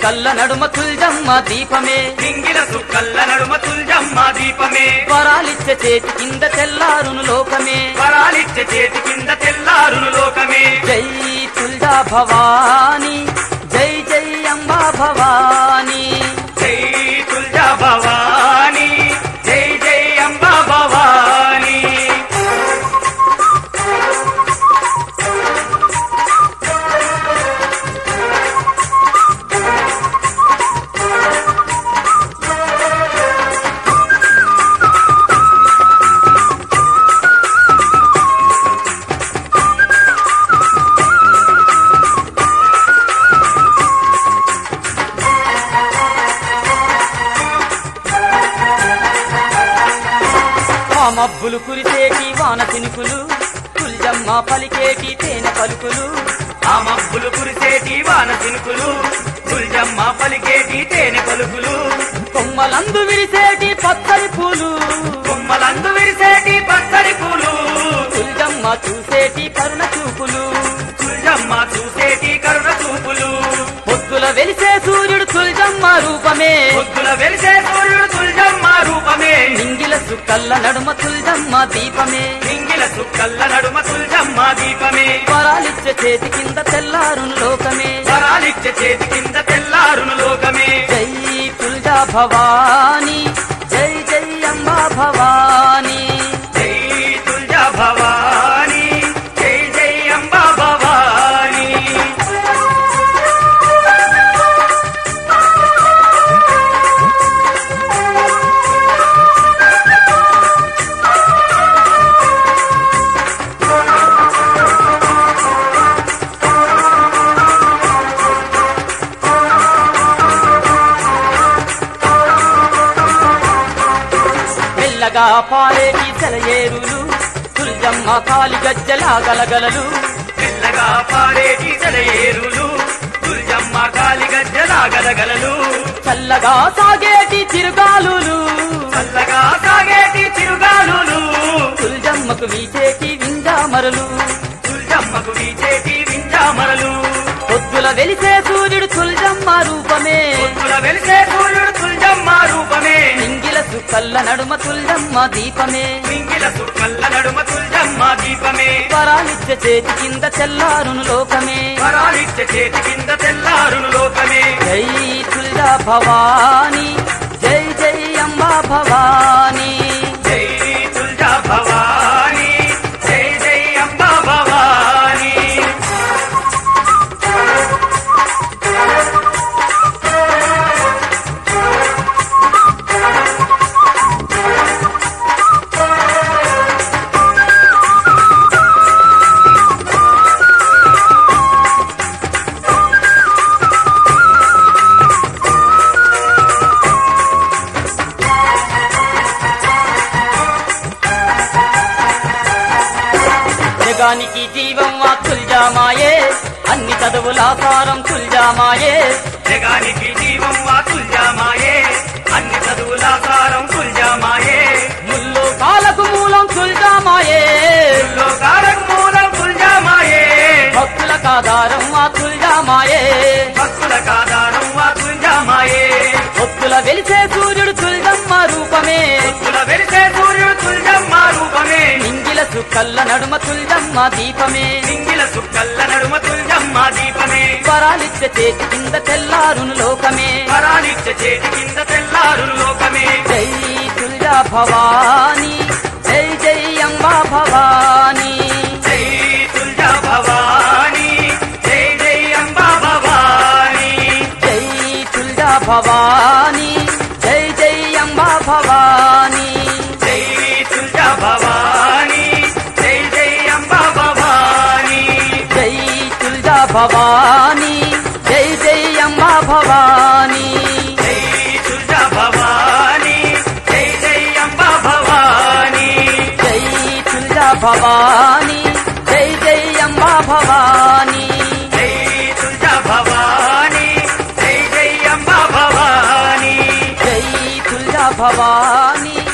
సుక్కల్ల నడుమ తుల్జమ్మ దీపమే పింగిల సుక్కల్ల నడుమ తుల్జమ్మ దీపమే వరాలిచ్చే చేతి కింద తెల్లారును లోకమే వరాలిచ్చే చేతి కింద తెల్లారును లోకమే జై తుల్జా భవాని జై జై అంబా భవాని జై తుల్జా భవాని జై జై అంబా భవాని ఆ మబ్బులు కురిసేటి వాన చినుకులు తుల్జమ్మ పలికేటి తేనె పలుకులు ఆ మబ్బులు కురిసేటి వాన చినుకులు తుల్జమ్మ పలికేటి తేనె పలుకులు కొమ్మలందు విరిసేటి పచ్చని పూలు కొమ్మలందు విరిసేటి పచ్చడి పూలు తుల్జమ్మ చూసేటి కరుణ చూపులు తుల్జమ్మ చూసేటి కరుణ చూపులు పొద్దుల వెలిసే సూర్యుడు తుల్జమ్మ రూపమే పొద్దుల వెలిసే సూర్యుడు తుల్జమ్మ రూపమే నింగిల సుక్కల్ల నడుమ తుల్జమ్మ దీపమే పింగిల సుక్కల్ల నడుమ తుల్జమ్మ దీపమే వరాలిచ్చే చేతి కింద తెల్లారును లోకమే వరాలిచ్చే చేతి కింద తెల్లారును లోకమే జై తుల్జా భవాని జై జై అంబా భవాని జై తుల్జా భవాని జై జై అంబా భవాని మెల్లగా పారేటి సెలయేరులు తుల్జమ్మ కాలి గజ్జలా గలగలలు మెల్లగా పారేటి జలయేరులు తుల్జమ్మ కాలి గజ్జలా గలగలలు చల్లగా సాగేటి చిరుగాలులు చల్లగా సాగేటి చిరుగాలులు తుల్జమ్మకు వీచేటి వింజామరులు తుల్జమ్మకు వీచేటి వింజామరలు పొద్దుల వెలిసే సూర్యుడు తుల్జమ్మ రూపమే పొద్దుల వెలిసే సూర్యుడు తుల్జమ్మ రూపమే నింగిల సుక్కల్ల నడుమ తుల్జమ్మ దీపమే పింగిల సుక్కల్ల నడుమ తుల్జమ్మ దీపమే వరాలిచ్చే చేతి కింద తెల్లారును లోకమే వరాలిచ్చే చేతి కింద తెల్లారును లోకమే జై తుల్జా భవాని జై జై అంబా భవాని జై తుల్జా భవాని జై జై అంబా భవాని జగానికి జీవం వా తుల్జామాయే అన్ని చదువుల సారం తుల్జామాయే జగానికి జీవం వా తుల్జామాయే అన్ని చదువుల సారం తుల్జామాయే ముల్లో కాలకు మూలం తుల్జామాయే లోకాలకు మూలం తుల్జామాయే భక్తుల కాదారం వా తుల్జామాయే భక్తుల కాదారం వా తుల్జామాయే భక్తుల వెలిసే సూర్యుడు తుల్జమ్మ రూపమే భక్తుల వెలిసే సూర్యుడు తుల్జమ్మ రూపమే నింగిల సుక్కల్ల నడుమ తుల్జమ్మ దీపమే సింగిల సుక్కల్ల నడుమ తుల్జమ్మ దీపమే వరాలిచ్చే చేతి కింద తెల్లారును లోకమే వరాలిచ్చే చేతి కింద తెల్లారును లోకమే జై తుల్జా భవాని జై జై అంబా భవాని జై తుల్జా భవాని జై జై అంబా భవాని జై తుల్జా భవాని జై జై అంబా భవాని జై తుల్జా భవాని జై జై అంబా భవాని జై తుల్జా భవాని జై జై అంబా భవాని జై తుల్జా భవాని జై జై అంబా భవాని జై తుల్జా భవాని జై జై అంబా భవాని జై తుల్జా భవాని జై జై అంబా భవాని జై తుల్జా భవాని